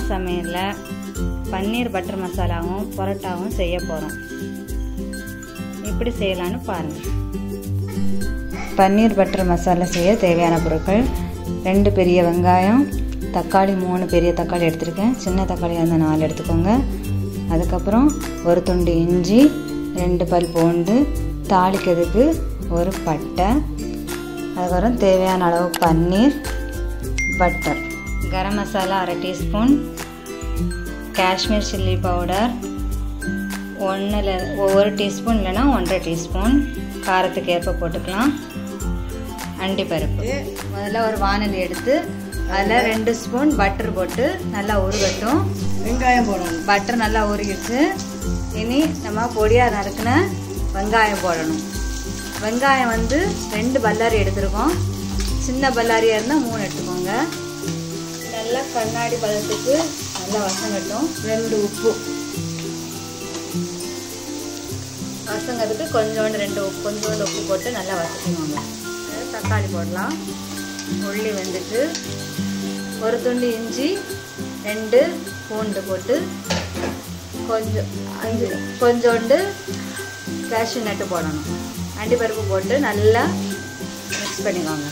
சமையலில் பன்னீர் பட்டர் மசாலாவும் பரோட்டாவும் செய்ய போகிறோம் எப்படி செய்யலான்னு பாருங்கள் பன்னீர் பட்டர் மசாலா செய்ய தேவையான பொருட்கள் ரெண்டு பெரிய வெங்காயம் தக்காளி மூணு பெரிய தக்காளி எடுத்திருக்கேன் சின்ன தக்காளியாக இருந்தால் நாலு எடுத்துக்கோங்க அதுக்கப்புறம் ஒரு துண்டு இஞ்சி ரெண்டு பல் பூண்டு தாளிக்கிறதுக்கு ஒரு பட்டை அதுக்கப்புறம் தேவையான அளவு பன்னீர் பட்டர் கரம் மசாலா அரை டீஸ்பூன் காஷ்மீர் சில்லி பவுடர் ஒன்றில் ஒவ்வொரு டீஸ்பூன் இல்லைன்னா ஒன்றரை டீஸ்பூன் காரத்துக்கு ஏற்ப போட்டுக்கலாம் அண்டிப்பருப்பு முதல்ல ஒரு வானலி எடுத்து அதில் ரெண்டு ஸ்பூன் பட்டர் போட்டு நல்லா உருகட்டும் வெங்காயம் போடணும் பட்டர் நல்லா உருகிடுச்சு இனி நம்ம பொடியாக நறுக்கின வெங்காயம் போடணும் வெங்காயம் வந்து ரெண்டு பல்லாரி எடுத்துருக்கோம் சின்ன பல்லாரியாக இருந்தால் மூணு எடுத்துக்கோங்க நல்லா கண்ணாடி பதத்துக்கு நல்லா வசங்கட்டும் ரெண்டு உப்பு வசங்கிறதுக்கு கொஞ்சோண்டு ரெண்டு உப்பு கொஞ்சோண்டு உப்பு போட்டு நல்லா வசக்கிக்கோங்க தக்காளி போடலாம் உள்ளி வந்துட்டு ஒரு துண்டு இஞ்சி ரெண்டு பூண்டு போட்டு கொஞ்சம் அஞ்சு கொஞ்சோண்டு கேஷ்யூ நட்டு போடணும் அண்டிப்பருப்பு போட்டு நல்லா மிக்ஸ் பண்ணிக்கோங்க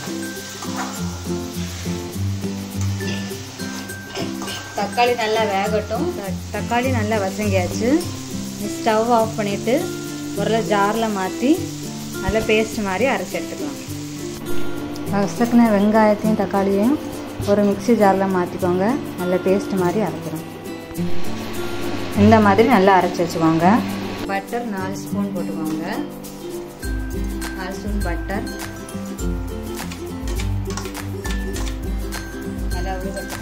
தக்காளி நல்லா வேகட்டும் தக்காளி நல்லா வசங்கியாச்சு ஸ்டவ் ஆஃப் பண்ணிவிட்டு ஒரு ஜாரில் மாற்றி நல்லா பேஸ்ட் மாதிரி அரைச்சி எடுத்துக்கலாம் வசக்கின வெங்காயத்தையும் தக்காளியையும் ஒரு மிக்சி ஜாரில் மாற்றிக்கோங்க நல்ல பேஸ்ட் மாதிரி அரைக்கிறோம் இந்த மாதிரி நல்லா அரைச்சி வச்சுக்கோங்க பட்டர் நாலு ஸ்பூன் போட்டுக்கோங்க நாலு ஸ்பூன் பட்டர் நல்லா உருகட்டும்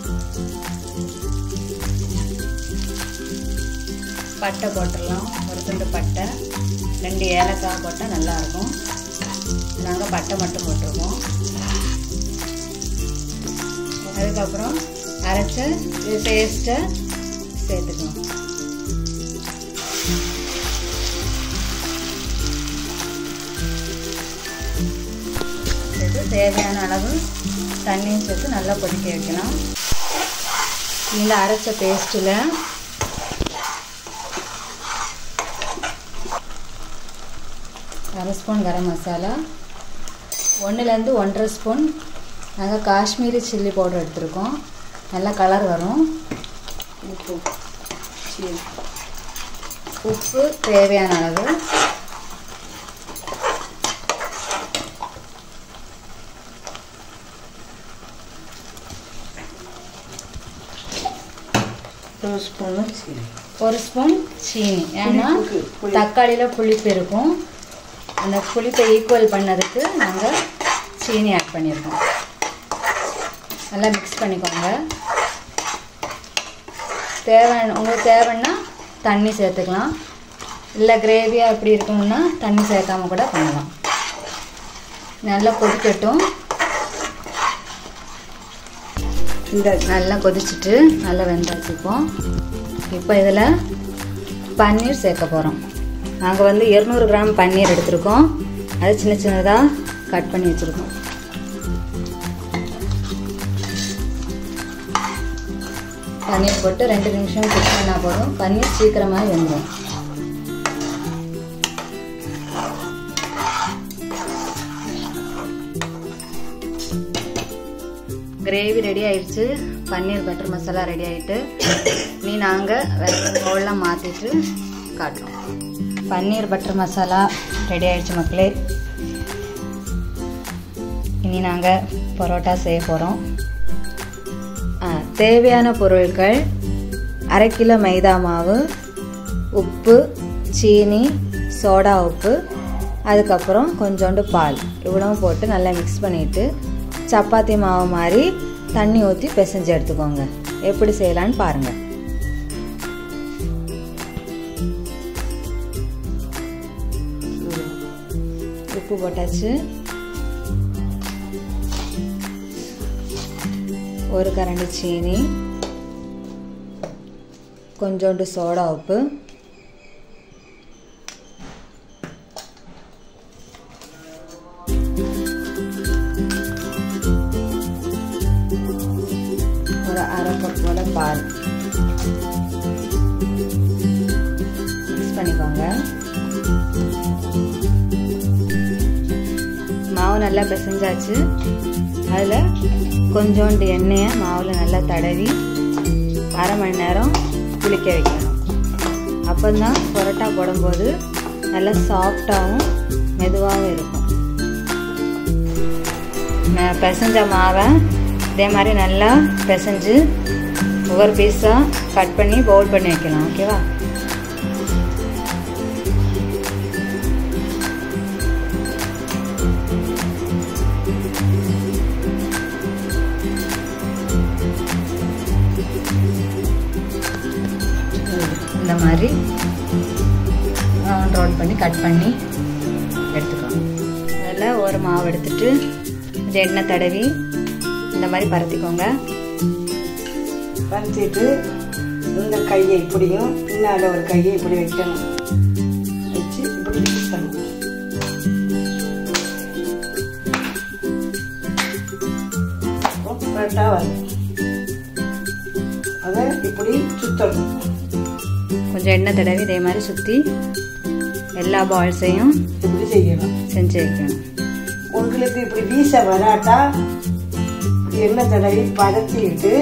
பட்டை போட்டுடலாம் ஒரு துண்டு பட்டை ரெண்டு ஏலக்காய் போட்டால் நல்லாயிருக்கும் நாங்கள் பட்டை மட்டும் போட்டிருக்கோம் அதுக்கப்புறம் அரைச்ச பேஸ்ட்டை சேர்த்துக்கலாம் சேர்த்து தேவையான அளவு தண்ணியும் சேர்த்து நல்லா கொதிக்க வைக்கலாம் இந்த அரைச்ச பேஸ்ட்டில் அரை ஸ்பூன் கரம் மசாலா ஒன்றுலேருந்து ஒன்றரை ஸ்பூன் நாங்கள் காஷ்மீரி சில்லி பவுடர் எடுத்திருக்கோம் நல்லா கலர் வரும் உப்பு சரி உப்பு தேவையான அளவு ஒரு ஸ்பூனு சரி ஒரு ஸ்பூன் சீனி ஏன்னா புளிப்புக்கு, புளி. தக்காளியில் புளிப்பு இருக்கும் அந்த புளிப்பை ஈக்குவல் பண்ணதுக்கு நாங்கள் சீனி ஆட் பண்ணியிருக்கோம் நல்லா மிக்ஸ் பண்ணிக்கோங்க தேவையான உங்களுக்கு தேவைன்னா தண்ணி சேர்த்துக்கலாம் இல்லை கிரேவியாக எப்படி இருக்கணும்னா தண்ணி சேர்க்காம கூட பண்ணலாம் நல்லா கொதிக்கட்டும் இந்த நல்லா கொதிச்சுட்டு நல்லா வெந்தாச்சுப்போம் இப்போ இதில் பன்னீர் சேர்க்க போகிறோம் நாங்கள் வந்து இரநூறு கிராம் பன்னீர் எடுத்திருக்கோம் அது சின்ன சின்னதாக கட் பண்ணி வச்சுருக்கோம் பன்னீர் போட்டு ரெண்டு நிமிஷம் குக் பண்ணால் போதும் பன்னீர் சீக்கிரமாக வெந்துடும் கிரேவி ரெடி ஆயிடுச்சு பன்னீர் பட்டர் மசாலா ரெடி ஆயிட்டு நீ நாங்கள் வேறு பவுல்லாம் மாற்றிட்டு காட்டுறோம் பன்னீர் பட்டர் மசாலா ரெடி ஆயிடுச்சு மக்களே இனி நாங்கள் பரோட்டா செய்ய போகிறோம் தேவையான பொருட்கள் அரை கிலோ மைதா மாவு உப்பு சீனி சோடா உப்பு அதுக்கப்புறம் கொஞ்சோண்டு பால் இவ்வளவும் போட்டு நல்லா மிக்ஸ் பண்ணிவிட்டு சப்பாத்தி மாவு மாதிரி தண்ணி ஊற்றி பிசைஞ்சு எடுத்துக்கோங்க எப்படி செய்யலான்னு பாருங்கள் உப்பு போட்டாச்சு ஒரு கரண்டி சீனி கொஞ்சோண்டு சோடா உப்பு ஒரு அரை கப் போல் பால் மிக்ஸ் பண்ணிக்கோங்க மாவு நல்லா பிசைஞ்சாச்சு அதில் கொஞ்சோண்டு எண்ணெயை மாவில் நல்லா தடவி அரை மணி நேரம் புளிக்க வைக்கணும் அப்போதான் பரோட்டா போடும்போது நல்லா சாஃப்டாகவும் மெதுவாகவும் இருக்கும் நான் பிசைஞ்ச மாவை இதே மாதிரி நல்லா பிசைஞ்சு ஒவ்வொரு பீஸாக கட் பண்ணி பவுல் பண்ணி வைக்கலாம் ஓகேவா இந்த மாதிரி ரவுண்ட் ரவுண்ட் பண்ணி கட் பண்ணி எடுத்துக்கலாம் அதில் ஒரு மாவு எடுத்துட்டு கொஞ்சம் எண்ணெய் தடவி இந்த மாதிரி பரத்திக்கோங்க பறிச்சிட்டு இந்த கையை இப்படியும் பின்னால் ஒரு கையை இப்படி வைக்கணும் வச்சு இப்படி வைக்கணும் பரோட்டா வரும் அதை இப்படி சுத்தணும் கொஞ்சம் எண்ணெய் தடவி இதே மாதிரி சுற்றி எல்லா பால்ஸையும் இப்படி செய்யணும் செஞ்சு வைக்கணும் உங்களுக்கு இப்படி வீச வராட்டா இப்படி எண்ணெய் தடவி பதத்திட்டு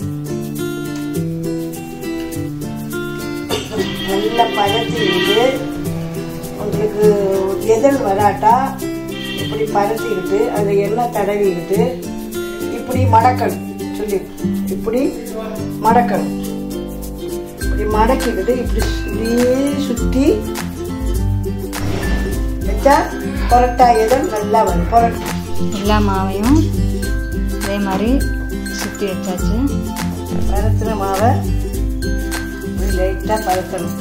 நல்லா பதத்திட்டு உங்களுக்கு எதல் வராட்டா இப்படி பதத்திக்கிட்டு அதில் எண்ணெய் தடவிக்கிட்டு இப்படி மடக்கணும் சொல்லி இப்படி மடக்கணும் இப்படி மடக்கிக்கிட்டு இப்படி இப்படியே சுற்றி வச்சா பரோட்டா எதல் நல்லா வரும் பரோட்டா எல்லா மாவையும் இதே மாதிரி சுற்றி வச்சாச்சு பரத்தின மாவை லைட்டாக பரத்தணும்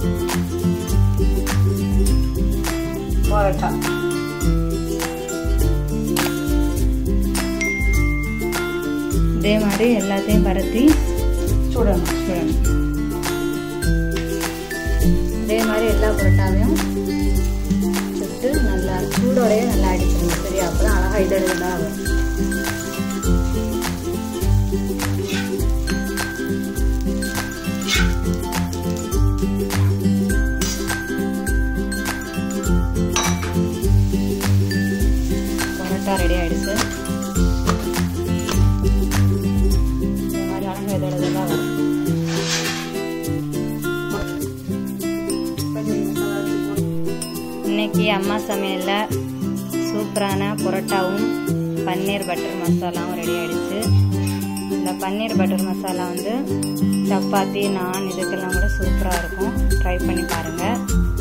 பரோட்டா இதே மாதிரி எல்லாத்தையும் பரத்தி சுடணும் சுடணும் இதே மாதிரி எல்லா புரோட்டாவையும் சுட்டு நல்லா சூடோடையே நல்லா அடிச்சிடணும் சரியா அப்போ தான் அழகாக இதழ்களாக வரும் பரோட்டா ரெடி ஆயிடுச்சு இந்த மாதிரி அழகாக இதழ்களாக வரும் இன்னைக்கு அம்மா சமையலில் சூப்பரான பரோட்டாவும் பன்னீர் பட்டர் மசாலாவும் ரெடி ஆயிடுச்சு இந்த பன்னீர் பட்டர் மசாலா வந்து சப்பாத்தி நான் இதுக்கெல்லாம் கூட சூப்பராக இருக்கும் ட்ரை பண்ணி பாருங்கள்